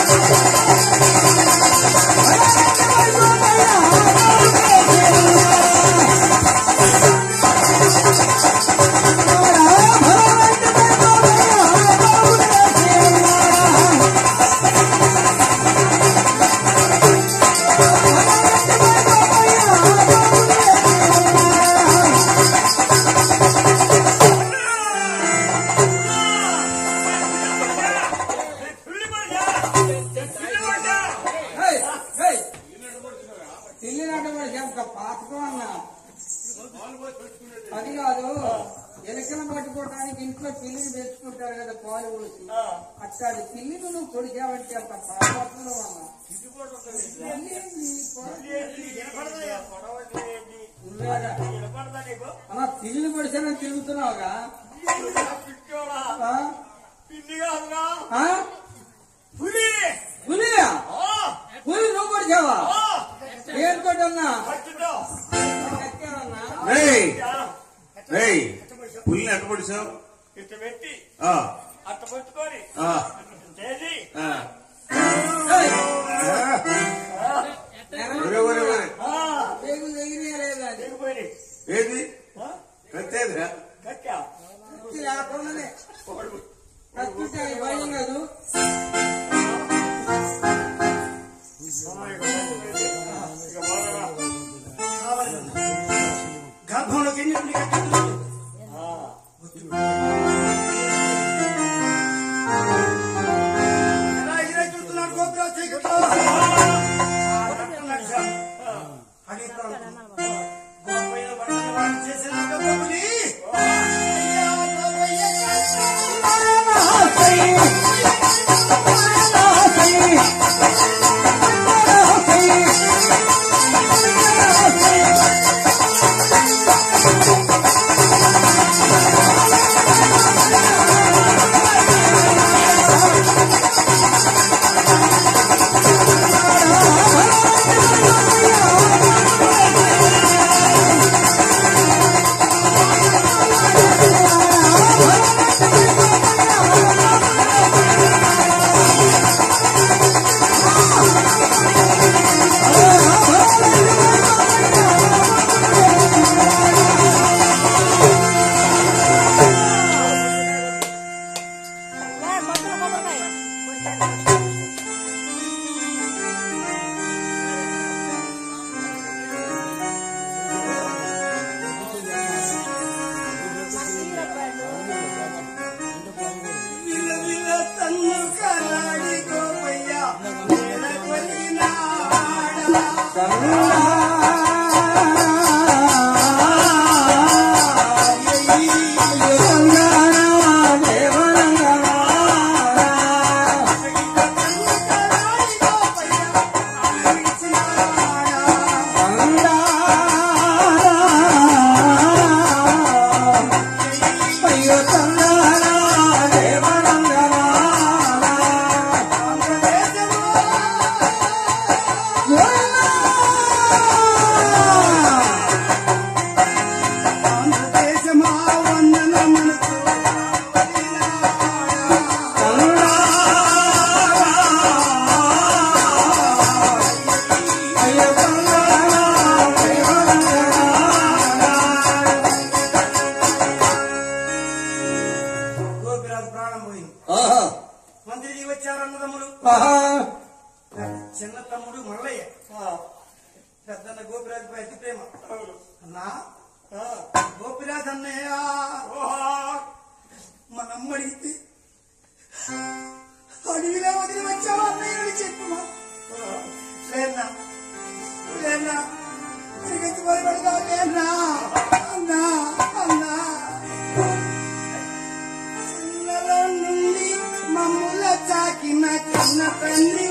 తిల్లినట్టు కూడా చెంక పాతకం అన్నా అది కాదు ఎలకలు పట్టుకోవడానికి ఇంట్లో పిల్లిని తెచ్చుకుంటారు కదా పాలు పోసి అట్లాంటి పిల్లిని నువ్వు కొడిచావంటే అంత పాపత్వం అన్నా అలా పిల్లిని పొడిచానని తిరుగుతున్నావుగా ఆ? ఆ? పులియా పులి నువ్వు పొడిచావా ఏంటోటన్నా కక్కావన్నా రేయ్ రేయ్ పుల్లిని ఎట్ట పొడిచావు ఇట్ట పెట్టి ఆ, అట్ట పట్టుకొని ఆ, చేసి ఆ. ఏయ్! ఒరే, ఒరే, ఒరే. పేగు తెగినాయా లేదా అది? దిగిపోయి ఏది కత్తేదిరా కట్టా కత్తి లేకుండానే కత్తితే అది భయం కాదు గర్భంలోకి ఎన్ని ఉండి కట్టింది చూస్తున్నాడు గోపురాలు చీకట్లో గోపయ్య వర్ణన వాడు చేసిన గోపుని అయ్యా విల విల తన్ను కలాడి గోపయ్య వేడకొలినాడా. కలాడి గోపయ్య వేడకొలినాడా. ఆంధ్రదేశమా వందనమునకు గోపిరాజు ప్రాణం పోయింది మంత్రి వచ్చారు అన్నదమ్ములు చిన్న తమ్ముడు మల్లయ్య పెద్దన్న గోపిరాజు పై అతి ప్రేమ అన్నా గోపిరాజు అన్నయ్య మన అమ్మ అడిగితే అడవిలో వదిలి వచ్చావా అన్నయ్య అని చెప్పుమా లేనా లేనా తిరిగి భయపడదా లేనా అన్నా అన్నా చిన్నలో నుండి మమ్ముల చాకిన కన్న తండ్రి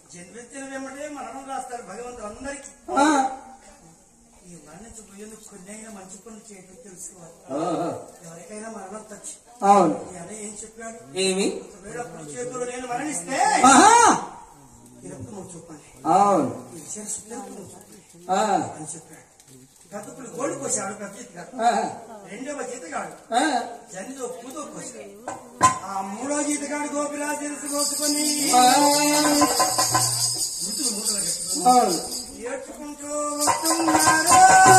జన్మెత్తిన వెంబడే మరణం రాస్తారు భగవంతుడు అందరికి ఆ, ఈ మరణించబోయేందుకు కొన్ని అయినా మంచి పనులు చేయడం తెలుసుకోవాలి ఓహో, ఎవరికైనా మరణం తచ్చి అవును ఈ అన్న ఏం చెప్పాడు ఏమి ఒకవేళ కుడి చేతులు నేను మరణిస్తే ఆహా, తిరుపతి నువ్వు చెప్పండి అవును ఈ శిరస్సు తిరుపతి నువ్వు చెప్పండి ఆ, అని చెప్పాడు గతుకులు గోల్డ్ పోసాడు పెద్ద జీతగాడు ఆ, రెండవ జీతగాడు ఆ, జనితో పూతో పోసాడు ఆ మూడో జీతగాడు గోపిరాజు తెలుసు కోసుకొని ఆ, ముద్దులు మూటలు కట్టుకొని అవును ఏడ్చుకుంటూ వస్తున్నారు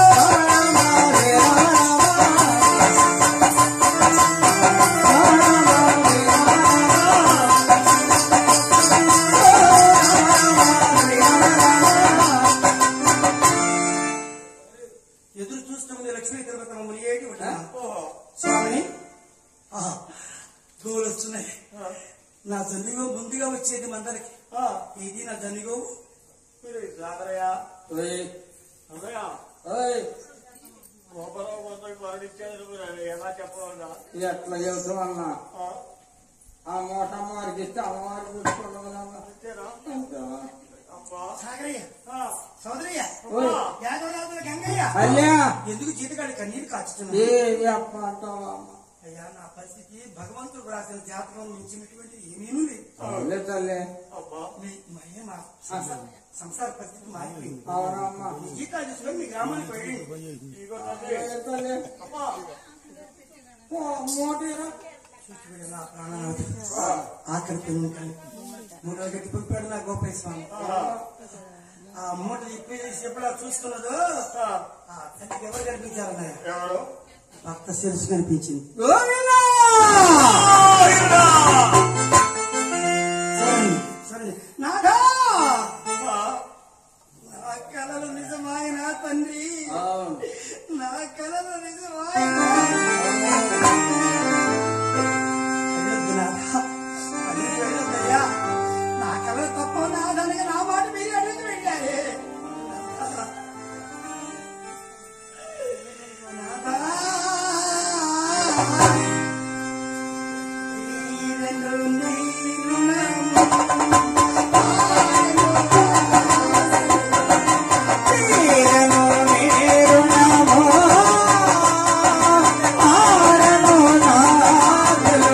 ఎదురు చూస్తుంది లక్ష్మీ తిరుపతి మమ్మల్ని ఏటి ఉంటా స్వామి ఆహా, గోవులు వస్తున్నాయి నా జన్మిగో ముందుగా వచ్చేది మందరికి ఇది నా జన్మిగో రాదరయ్యా ఓయ్, అమ్మయ్యా ఓయ్, గోపరావు కొందరికి మరణించేది నువ్వు ఎలా చెప్పవాలా ఎట్లా చెబుతావు అన్నా ఆ మూట అమ్మవారికి ఇస్తే అమ్మవారికి చూసుకుంటున్నా అంతేనా అబ్బా సాగరయ్య ఆ, సోదరయ్య ఓయ్. యాదవరాజుల గంగయ్య అయ్యా ఎందుకు జీతగాడి కన్నీరు కాచుతున్నా ఏ అప్ప అంటావా అయ్యా నా పరిస్థితి భగవంతుడు రాసిన జాతకం మించినటువంటి ఏమీ లేదు అవునులే తల్లి అబ్బా మీ- మా అయ్య మా సంసార సంసార పరిస్థితి మారిపోయింది అవునమ్మా మీ జీతాలు తీసుకొని మీ గ్రామానికి వెళ్ళండి ఇదిగో తండ్రి ఏ తల్లి అమ్మా ఓ, మూటేరా చూసి వెళ్ళి నా ప్రాణనాథు ఆఖరి పిల్లలు కానీ మూడో గట్టి పంపాడు నా గోపయ్య స్వామి ఆ మూట ఇప్పేసి ఎప్పుడా చూస్తున్నదో ఆ తల్లికి ఎవరు కనిపించారన్నాయ ఎవరు భక్త శిరస్సు కనిపించింది గోవిందా! సరే సరే నాదా అమ్మా, నా కలలు నిజమాయన తండ్రి అవును నా కలలు నిజమాయన వెళ్ళొద్దు నాథా. మళ్ళీ వెళ్ళొద్దయ్యా. నా కలలు తప్ప నాదనగా నా మాట మీరు అడుగుతూ వెళ్ళారే నాథా. నాథా. ఈ రెండు నీరు తీరను నేరునమో, ఆరను నాగులు.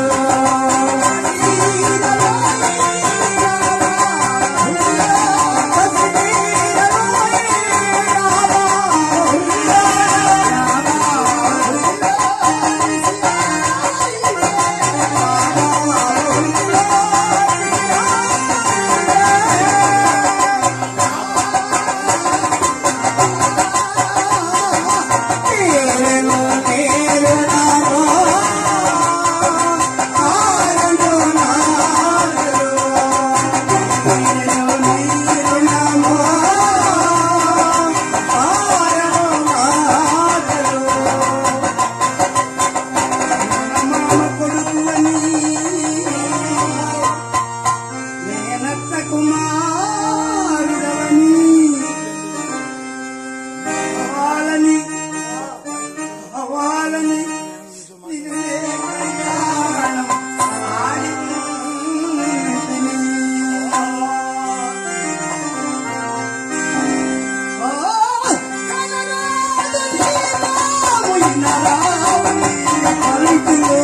తీరను నేరునమో, ఆరను నాగులు. తీరను నేరునమో, ఆరను నాగులు. కొడుకులని మేనత్త కుమారుడవని అవాలని అవాలని నిన్నే కళ్యాణం ఆడింటిని. ఆ, కనరాదు దీపము ఇన్నరావు పలుకులో.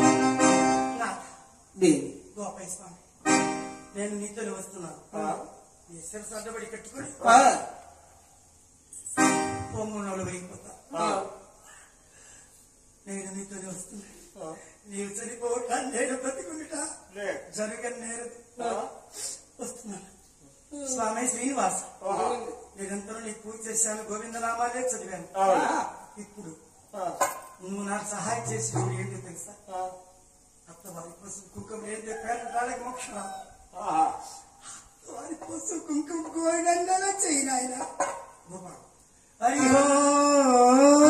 దేవి గోపాయ స్వామి నేను నీతో వస్తున్నాను నీ శిరసు అడ్డబడి కట్టుకొని ఆ, పొమ్మున్నోళ్ళు వెళ్ళిపోతా ఆ, నేను నీతోనే వస్తున్నా ఆ, నీవు చనిపోవటా నేను బ్రతికుంటా లే. జరగని నేను ఆ, వస్తున్నాను స్వామి శ్రీనివాస ఆహా. నిరంతరం నీకు పూజ చేశాను గోవిందనామాలే చదివాను అవును. ఇప్పుడు ఆ, నువ్వు నాకు సహాయం చేసి ఇప్పుడు ఏంటి తెలుసా ఆ, అత్త వారి కోసం కుంకుమ ఏం చెప్పారు నాళ్ళకి మోక్షం ఆహా. వారి కోసం కుంకుమ గోవిందంగా చెయ్యి నాయన హరి ఓం